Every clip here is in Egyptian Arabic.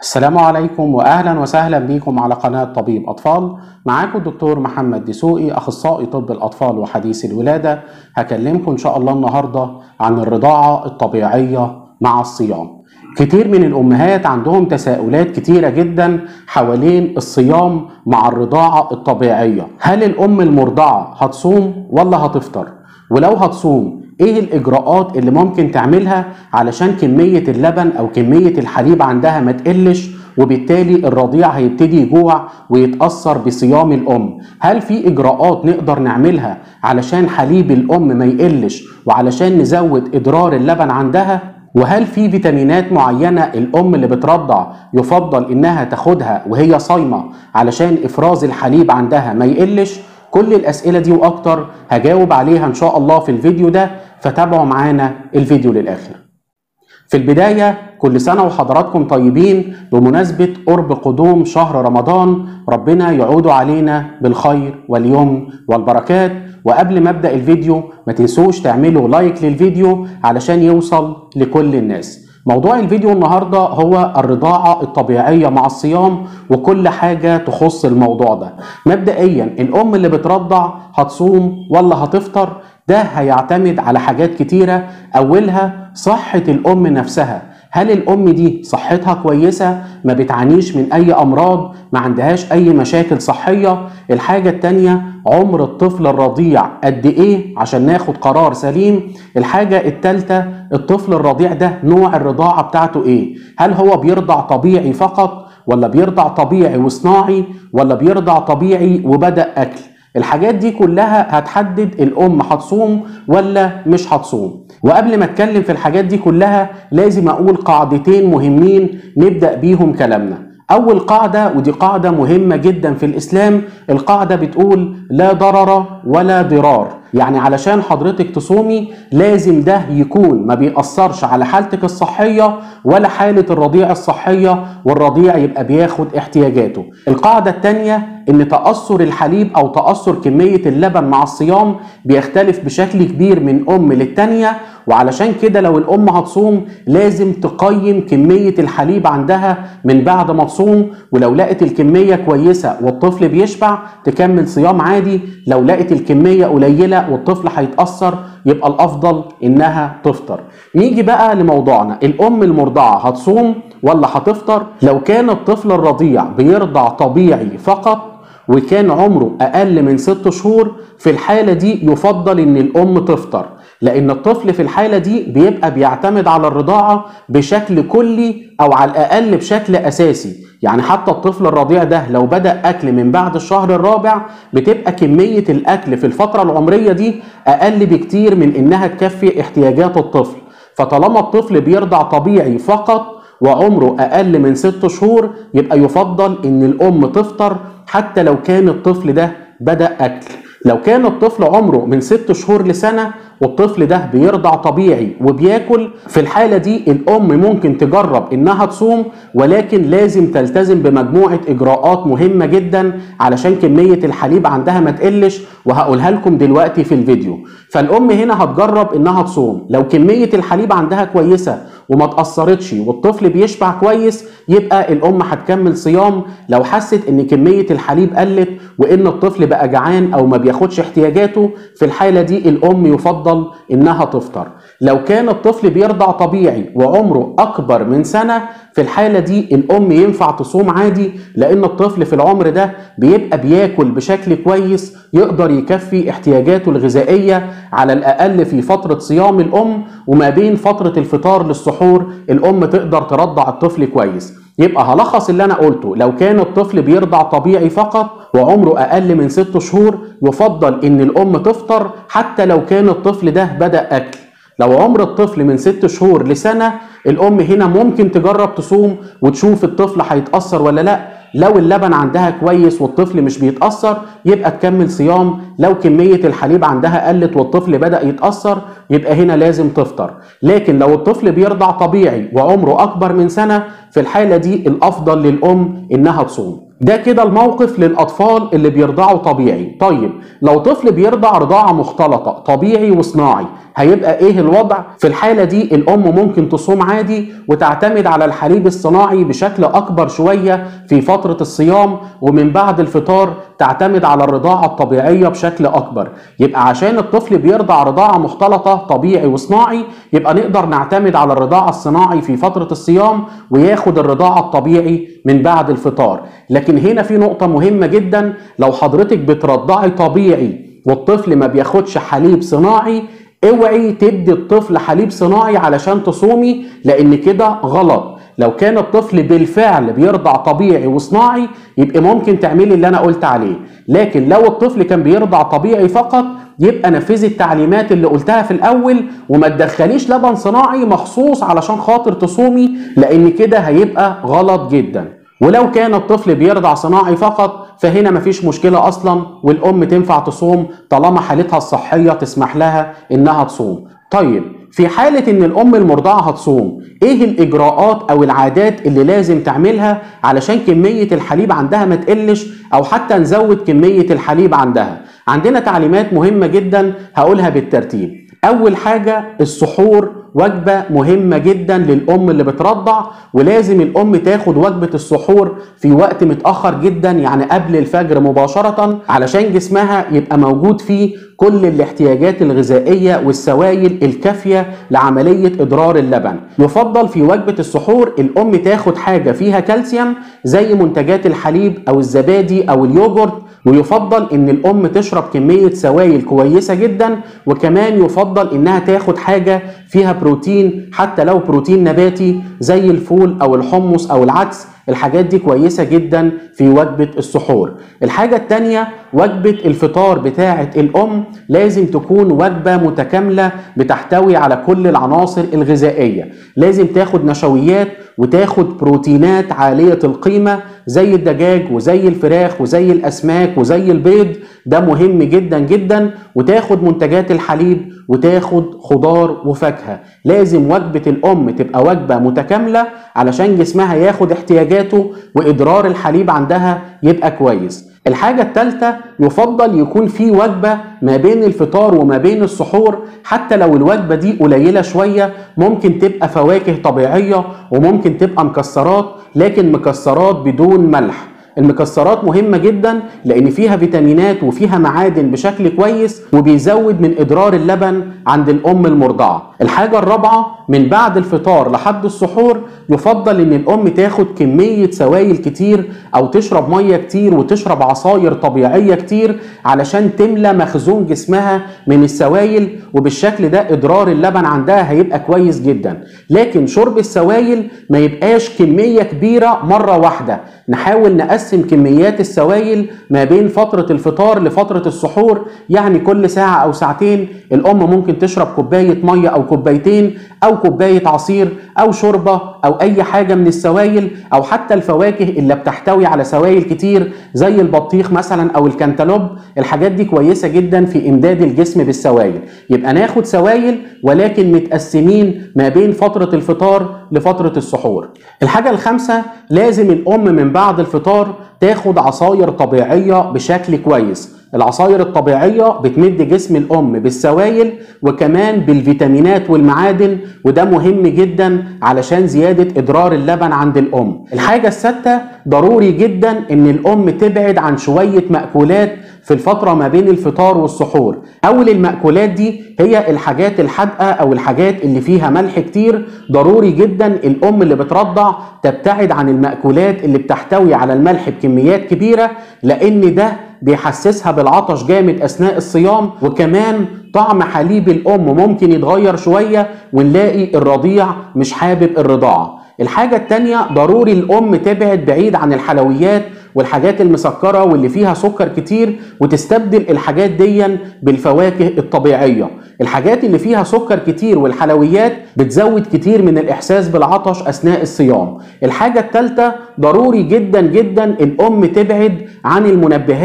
السلام عليكم واهلا وسهلا بكم على قناه طبيب اطفال معاكم الدكتور محمد دسوقي اخصائي طب الاطفال وحديث الولاده هكلمكم ان شاء الله النهارده عن الرضاعه الطبيعيه مع الصيام كتير من الامهات عندهم تساؤلات كتيره جدا حوالين الصيام مع الرضاعه الطبيعيه هل الام المرضعه هتصوم ولا هتفطر ولو هتصوم ايه الاجراءات اللي ممكن تعملها علشان كميه اللبن او كميه الحليب عندها ما تقلش وبالتالي الرضيع هيبتدي يجوع ويتاثر بصيام الام هل في اجراءات نقدر نعملها علشان حليب الام ما يقلش وعلشان نزود ادرار اللبن عندها وهل في فيتامينات معينة الأم اللي بترضع يفضل إنها تاخدها وهي صايمة علشان إفراز الحليب عندها ما يقلش؟ كل الأسئلة دي وأكتر هجاوب عليها إن شاء الله في الفيديو ده فتابعوا معانا الفيديو للآخر في البداية كل سنة وحضراتكم طيبين بمناسبة قرب قدوم شهر رمضان ربنا يعود علينا بالخير واليمن والبركات وقبل ما ابدا الفيديو ما تنسوش تعملوا لايك للفيديو علشان يوصل لكل الناس موضوع الفيديو النهارده هو الرضاعه الطبيعيه مع الصيام وكل حاجه تخص الموضوع ده مبدئيا الام اللي بترضع هتصوم ولا هتفطر ده هيعتمد على حاجات كتيره اولها صحه الام نفسها هل الام دي صحتها كويسه ما بتعانيش من اي امراض ما عندهاش اي مشاكل صحيه الحاجه التانيه عمر الطفل الرضيع قد ايه عشان ناخد قرار سليم الحاجه التالته الطفل الرضيع ده نوع الرضاعه بتاعته ايه هل هو بيرضع طبيعي فقط ولا بيرضع طبيعي وصناعي ولا بيرضع طبيعي وبدا اكل الحاجات دي كلها هتحدد الام هتصوم ولا مش هتصوم وقبل ما اتكلم في الحاجات دي كلها لازم اقول قاعدتين مهمين نبدا بيهم كلامنا اول قاعده ودي قاعده مهمه جدا في الاسلام القاعده بتقول لا ضرر ولا ضرار يعني علشان حضرتك تصومي لازم ده يكون ما بيأثرش على حالتك الصحية ولا حالة الرضيع الصحية والرضيع يبقى بياخد احتياجاته القاعدة التانية ان تأثر الحليب او تأثر كمية اللبن مع الصيام بيختلف بشكل كبير من ام للتانية وعلشان كده لو الام هتصوم لازم تقيم كمية الحليب عندها من بعد ما تصوم ولو لقت الكمية كويسة والطفل بيشبع تكمل صيام عادي لو لقت الكمية قليلة والطفل هيتأثر يبقى الأفضل إنها تفطر نيجي بقى لموضوعنا الأم المرضعة هتصوم ولا هتفطر لو كان الطفل الرضيع بيرضع طبيعي فقط وكان عمره أقل من ست شهور في الحالة دي يفضل إن الأم تفطر لأن الطفل في الحالة دي بيبقى بيعتمد على الرضاعة بشكل كلي أو على الأقل بشكل أساسي يعني حتى الطفل الرضيع ده لو بدأ أكل من بعد الشهر الرابع بتبقى كمية الأكل في الفترة العمرية دي أقل بكتير من إنها تكفي احتياجات الطفل فطالما الطفل بيرضع طبيعي فقط وعمره أقل من ست شهور يبقى يفضل إن الأم تفطر حتى لو كان الطفل ده بدأ أكل لو كان الطفل عمره من ست شهور لسنة والطفل ده بيرضع طبيعي وبياكل في الحالة دي الأم ممكن تجرب إنها تصوم ولكن لازم تلتزم بمجموعة إجراءات مهمة جدا علشان كمية الحليب عندها ما تقلش وهقولها لكم دلوقتي في الفيديو فالأم هنا هتجرب إنها تصوم لو كمية الحليب عندها كويسة وما تأثرتش والطفل بيشبع كويس يبقى الأم هتكمل صيام لو حست إن كمية الحليب قلت وإن الطفل بقى جعان أو ما بياخدش احتياجاته في الحالة دي الأم يفضل إنها تفطر لو كان الطفل بيرضع طبيعي وعمره أكبر من سنة في الحالة دي الأم ينفع تصوم عادي لأن الطفل في العمر ده بيبقى بياكل بشكل كويس يقدر يكفي احتياجاته الغذائية على الأقل في فترة صيام الأم وما بين فترة الفطار للسحور الأم تقدر ترضع الطفل كويس يبقى هلخص اللي انا قلته لو كان الطفل بيرضع طبيعي فقط وعمره اقل من ست شهور يفضل ان الام تفطر حتى لو كان الطفل ده بدا اكل لو عمر الطفل من ست شهور لسنه الام هنا ممكن تجرب تصوم وتشوف الطفل هيتاثر ولا لا لو اللبن عندها كويس والطفل مش بيتاثر يبقى تكمل صيام لو كميه الحليب عندها قلت والطفل بدا يتاثر يبقى هنا لازم تفطر لكن لو الطفل بيرضع طبيعي وعمره اكبر من سنه في الحاله دي الافضل للام انها تصوم ده كده الموقف للاطفال اللي بيرضعوا طبيعي طيب لو طفل بيرضع رضاعه مختلطه طبيعي وصناعي هيبقى ايه الوضع في الحاله دي الام ممكن تصوم عادي وتعتمد على الحليب الصناعي بشكل اكبر شويه في فتره الصيام ومن بعد الفطار تعتمد على الرضاعه الطبيعيه بشكل اكبر يبقى عشان الطفل بيرضع رضاعه مختلطه طبيعي وصناعي يبقى نقدر نعتمد على الرضاعه الصناعي في فتره الصيام وياخد الرضاعه الطبيعي من بعد الفطار لكن هنا في نقطه مهمه جدا لو حضرتك بترضعي طبيعي والطفل ما بياخدش حليب صناعي اوعي تدي الطفل حليب صناعي علشان تصومي لان كده غلط لو كان الطفل بالفعل بيرضع طبيعي وصناعي يبقى ممكن تعملي اللي انا قلت عليه لكن لو الطفل كان بيرضع طبيعي فقط يبقى نفذي التعليمات اللي قلتها في الاول وما تدخليش لبن صناعي مخصوص علشان خاطر تصومي لان كده هيبقى غلط جدا ولو كان الطفل بيرضع صناعي فقط فهنا مفيش مشكلة أصلا والأم تنفع تصوم طالما حالتها الصحية تسمح لها إنها تصوم طيب في حالة إن الأم المرضعة هتصوم إيه الإجراءات أو العادات اللي لازم تعملها علشان كمية الحليب عندها ما تقلش أو حتى نزود كمية الحليب عندها عندنا تعليمات مهمة جدا هقولها بالترتيب أول حاجة السحور وجبة مهمة جدا للأم اللي بترضع ولازم الأم تاخد وجبة السحور في وقت متأخر جدا يعني قبل الفجر مباشرة علشان جسمها يبقى موجود فيه كل الاحتياجات الغذائية والسوائل الكافية لعملية إضرار اللبن يفضل في وجبة السحور الأم تاخد حاجة فيها كالسيوم زي منتجات الحليب أو الزبادي أو اليوجورت ويفضل ان الام تشرب كميه سوائل كويسه جدا وكمان يفضل انها تاخد حاجه فيها بروتين حتى لو بروتين نباتي زي الفول او الحمص او العدس الحاجات دي كويسة جدا في وجبة السحور الحاجة التانية وجبة الفطار بتاعة الأم لازم تكون وجبة متكاملة بتحتوي على كل العناصر الغذائية لازم تاخد نشويات وتاخد بروتينات عالية القيمة زي الدجاج وزي الفراخ وزي الأسماك وزي البيض ده مهم جدا جدا وتاخد منتجات الحليب وتاخد خضار وفاكهة لازم وجبة الأم تبقى وجبة متكاملة علشان جسمها ياخد احتياجاته وإدرار الحليب عندها يبقى كويس الحاجة الثالثة يفضل يكون في وجبة ما بين الفطار وما بين السحور حتى لو الوجبة دي قليلة شوية ممكن تبقى فواكه طبيعية وممكن تبقى مكسرات لكن مكسرات بدون ملح المكسرات مهمة جدا لأن فيها فيتامينات وفيها معادن بشكل كويس وبيزود من إدرار اللبن عند الأم المرضعة الحاجة الرابعة من بعد الفطار لحد السحور يفضل إن الأم تاخد كمية سوائل كتير أو تشرب مية كتير وتشرب عصاير طبيعية كتير علشان تملى مخزون جسمها من السوائل وبالشكل ده إدرار اللبن عندها هيبقى كويس جدا لكن شرب السوائل ما يبقاش كمية كبيرة مرة واحدة نحاول نقسم كميات السوائل ما بين فترة الفطار لفترة السحور يعني كل ساعة أو ساعتين الأم ممكن تشرب كوباية مية أو كوبايتين أو كوباية عصير أو شوربة أو أي حاجة من السوائل أو حتى الفواكه اللي بتحتوي على سوائل كتير زي البطيخ مثلا أو الكنتالوب الحاجات دي كويسة جدا في إمداد الجسم بالسوائل يبقى ناخد سوائل ولكن متقسمين ما بين فترة الفطار لفترة السحور الحاجة الخامسة لازم الأم من بعد الفطار تاخد عصاير طبيعية بشكل كويس العصاير الطبيعية بتمد جسم الأم بالسوائل وكمان بالفيتامينات والمعادن وده مهم جدا علشان زيادة إدرار اللبن عند الأم الحاجة السادسة ضروري جدا إن الأم تبعد عن شوية مأكولات في الفترة ما بين الفطار والسحور أول المأكولات دي هي الحاجات الحادقة أو الحاجات اللي فيها ملح كتير ضروري جدا الأم اللي بترضع تبتعد عن المأكولات اللي بتحتوي على الملح بكميات كبيرة لأن ده بيحسسها بالعطش جامد أثناء الصيام وكمان طعم حليب الأم ممكن يتغير شوية ونلاقي الرضيع مش حابب الرضاعة الحاجة التانية ضروري الأم تبعد بعيد عن الحلويات والحاجات المسكرة واللي فيها سكر كتير وتستبدل الحاجات دي بالفواكه الطبيعية الحاجات اللي فيها سكر كتير والحلويات بتزود كتير من الإحساس بالعطش أثناء الصيام الحاجة الثالثة ضروري جدا جدا الأم تبعد عن المنبهات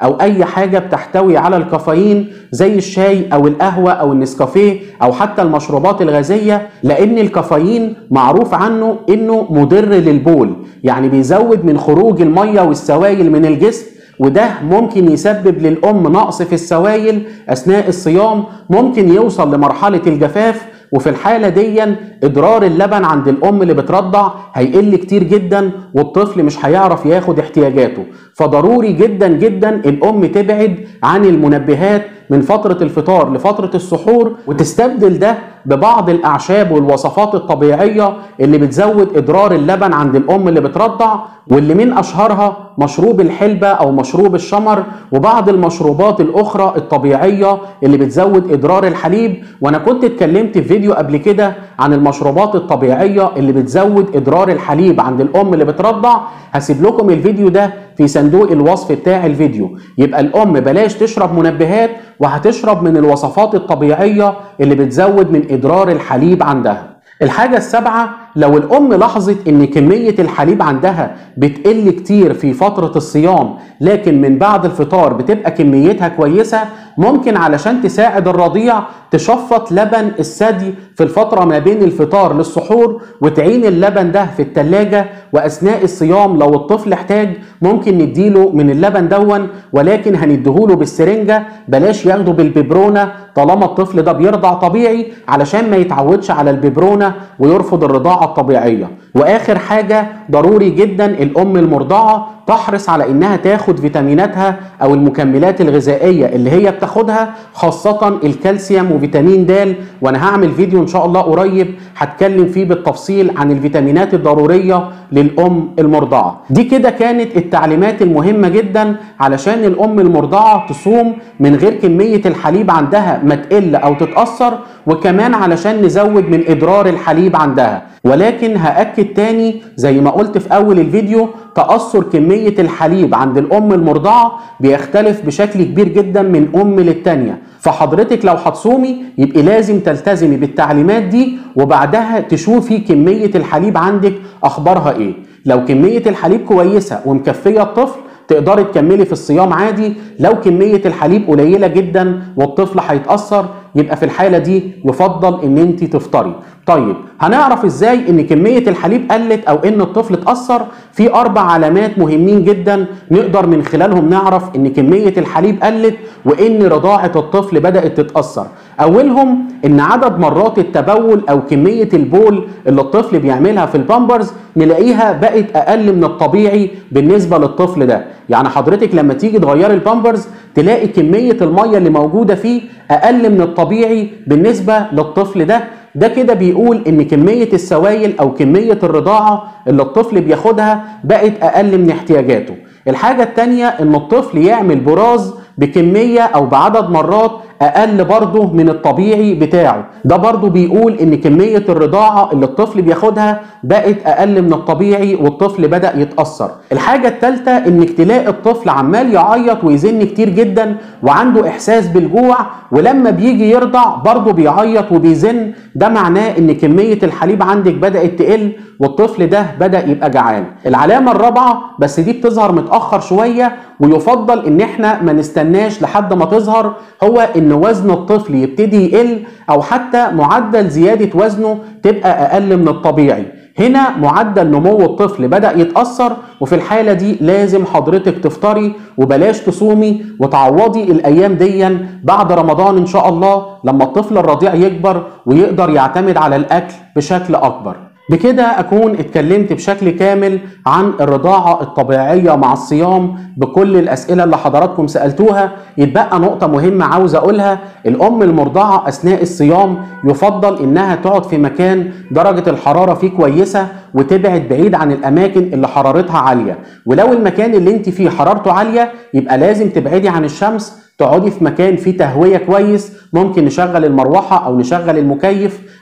او اي حاجه بتحتوي على الكافيين زي الشاي او القهوه او النسكافيه او حتى المشروبات الغازيه لان الكافيين معروف عنه انه مضر للبول يعني بيزود من خروج الميه والسوائل من الجسم وده ممكن يسبب للأم نقص في السوائل أثناء الصيام ممكن يوصل لمرحلة الجفاف وفي الحالة دي إضرار اللبن عند الأم اللي بترضع هيقل كتير جدا والطفل مش هيعرف ياخد احتياجاته فضروري جدا جدا الأم تبعد عن المنبهات من فترة الفطار لفترة السحور وتستبدل ده ببعض الأعشاب والوصفات الطبيعية اللي بتزود إضرار اللبن عند الأم اللي بترضع واللي من أشهرها مشروب الحلبة أو مشروب الشمر وبعض المشروبات الأخرى الطبيعية اللي بتزود إضرار الحليب وأنا كنت اتكلمت في فيديو قبل كده عن المشروبات الطبيعية اللي بتزود إضرار الحليب عند الأم اللي بترضع هسيب لكم الفيديو ده في صندوق الوصف بتاع الفيديو يبقى الأم بلاش تشرب منبهات وهتشرب من الوصفات الطبيعية اللي بتزود من إضرار الحليب عندها الحاجة السابعة لو الأم لاحظت إن كمية الحليب عندها بتقل كتير في فترة الصيام لكن من بعد الفطار بتبقى كميتها كويسة ممكن علشان تساعد الرضيع تشفط لبن الثدي في الفترة ما بين الفطار للسحور وتعين اللبن ده في التلاجة وأثناء الصيام لو الطفل احتاج ممكن نديله من اللبن دون ولكن هنديهوله بالسرنجة بلاش ياخده بالببرونة طالما الطفل ده بيرضع طبيعي علشان ما يتعودش على الببرونة ويرفض الرضاعة الطبيعية واخر حاجة ضروري جدا الام المرضعة تحرص على انها تاخد فيتاميناتها او المكملات الغذائية اللي هي بتاخدها خاصة الكالسيوم وفيتامين د وانا هعمل فيديو ان شاء الله قريب هتكلم فيه بالتفصيل عن الفيتامينات الضرورية للام المرضعة دي كده كانت التعليمات المهمة جدا علشان الام المرضعة تصوم من غير كمية الحليب عندها ما تقل او تتأثر وكمان علشان نزود من اضرار الحليب عندها ولكن هأكد تاني زي ما قلت في أول الفيديو تأثر كمية الحليب عند الأم المرضعة بيختلف بشكل كبير جدا من أم للتانية فحضرتك لو هتصومي يبقى لازم تلتزمي بالتعليمات دي وبعدها تشوفي كمية الحليب عندك أخبارها إيه لو كمية الحليب كويسة ومكفية الطفل تقدري تكملي في الصيام عادي لو كمية الحليب قليلة جدا والطفل هيتأثر يبقى في الحالة دي يفضل ان انت تفطري طيب هنعرف ازاي ان كمية الحليب قلت او ان الطفل اتأثر في اربع علامات مهمين جدا نقدر من خلالهم نعرف ان كمية الحليب قلت وان رضاعة الطفل بدأت تتأثر اولهم ان عدد مرات التبول او كمية البول اللي الطفل بيعملها في البامبرز نلاقيها بقت اقل من الطبيعي بالنسبة للطفل ده يعني حضرتك لما تيجي تغيري البامبرز تلاقي كمية المية اللي موجودة فيه اقل من الطبيعي بالنسبة للطفل ده ده كده بيقول ان كمية السوائل او كمية الرضاعة اللي الطفل بياخدها بقت اقل من احتياجاته الحاجة التانية ان الطفل يعمل براز بكمية او بعدد مرات اقل برضه من الطبيعي بتاعه ده برضه بيقول ان كمية الرضاعة اللي الطفل بياخدها بقت اقل من الطبيعي والطفل بدأ يتأثر الحاجة الثالثة انك تلاقي الطفل عمال يعيط ويزن كتير جدا وعنده احساس بالجوع ولما بيجي يرضع برضه بيعيط وبيزن ده معناه ان كمية الحليب عندك بدأت تقل والطفل ده بدأ يبقى جعان العلامة الرابعة بس دي بتظهر متأخر شوية ويفضل ان احنا ما نستناش لحد ما تظهر هو ان وزن الطفل يبتدي يقل او حتى معدل زيادة وزنه تبقى اقل من الطبيعي هنا معدل نمو الطفل بدأ يتأثر وفي الحالة دي لازم حضرتك تفطري وبلاش تصومي وتعوضي الأيام دي بعد رمضان إن شاء الله لما الطفل الرضيع يكبر ويقدر يعتمد على الأكل بشكل أكبر بكده أكون اتكلمت بشكل كامل عن الرضاعة الطبيعية مع الصيام بكل الأسئلة اللي حضراتكم سألتوها يتبقى نقطة مهمة عاوز أقولها الأم المرضعة أثناء الصيام يفضل إنها تقعد في مكان درجة الحرارة فيه كويسة وتبعد بعيد عن الأماكن اللي حرارتها عالية ولو المكان اللي انت فيه حرارته عالية يبقى لازم تبعدي عن الشمس تقعدي في مكان فيه تهوية كويس ممكن نشغل المروحة أو نشغل المكيف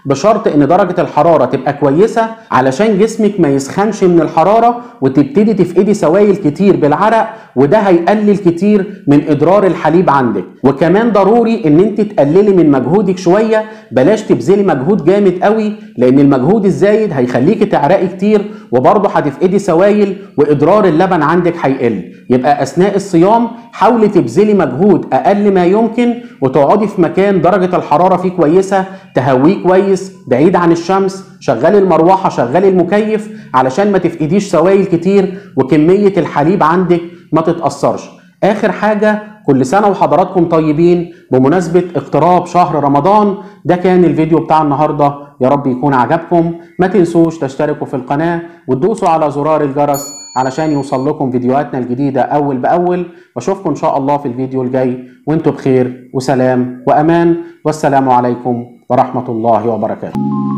بشرط ان درجه الحراره تبقى كويسه علشان جسمك ما يسخنش من الحراره وتبتدي تفقدي سوائل كتير بالعرق وده هيقلل كتير من اضرار الحليب عندك وكمان ضروري ان انت تقللي من مجهودك شويه بلاش تبذلي مجهود جامد قوي لان المجهود الزايد هيخليكي تعرقي كتير وبرضه هتفقدي سوائل واضرار اللبن عندك هيقل يبقى اثناء الصيام حاولي تبذلي مجهود اقل ما يمكن وتقعدي في مكان درجه الحراره فيه كويسه تهويه كويس بعيد عن الشمس شغلي المروحه شغلي المكيف علشان ما تفقديش سوائل كتير وكميه الحليب عندك ما تتاثرش اخر حاجه كل سنه وحضراتكم طيبين بمناسبه اقتراب شهر رمضان ده كان الفيديو بتاع النهارده يا رب يكون عجبكم ما تنسوش تشتركوا في القناه وتدوسوا على زرار الجرس علشان يوصل لكم فيديوهاتنا الجديده اول باول واشوفكم ان شاء الله في الفيديو الجاي وانتم بخير وسلام وامان والسلام عليكم ورحمه الله وبركاته